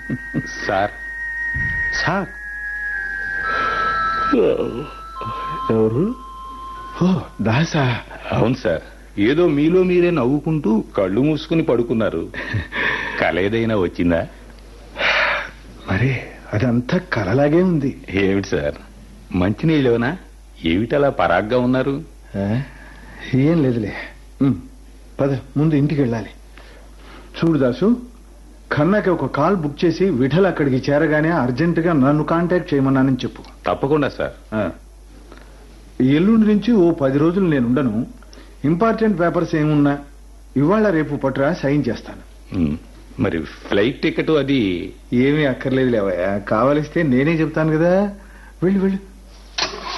Sir sir ఎవరు ఓ దాసా అవును sir ఏదో మీలో మీరే నవ్వుకుంటూ కళ్ళు మూసుకుని పడుకున్నారు కల ఏదైనా వచ్చిందా మరి అదంతా కలలాగే ఉంది ఏమిటి సార్ మంచినీళ్ళేవనా ఏమిటలా పరాగ్గా ఉన్నారు ఆ? ఏం లేదులే ఉమ్, పద ముందు ఇంటికి వెళ్ళాలి చూడు దాసు కన్నాకి ఒక కాల్ బుక్ చేసి విఠల్ అక్కడికి చేరగానే అర్జెంటుగా నన్ను కాంటాక్ట్ చేయమన్నానని చెప్పు తప్పకుండా సార్ ఆ. ఎల్లుండి నుంచి ఓ పది రోజులు నేను ఉండను ఇంపార్టెంట్ పేపర్స్ ఏమున్నా ఇవాళ రేపు పట్టురా సైన్ చేస్తాను ఉమ్, మరి ఫ్లైట్ టికెట్ అది ఏమీ అక్కర్లేదు లేవయ్యా కావలిస్తే నేనే చెప్తాను కదా వెళ్ళు వెళ్ళు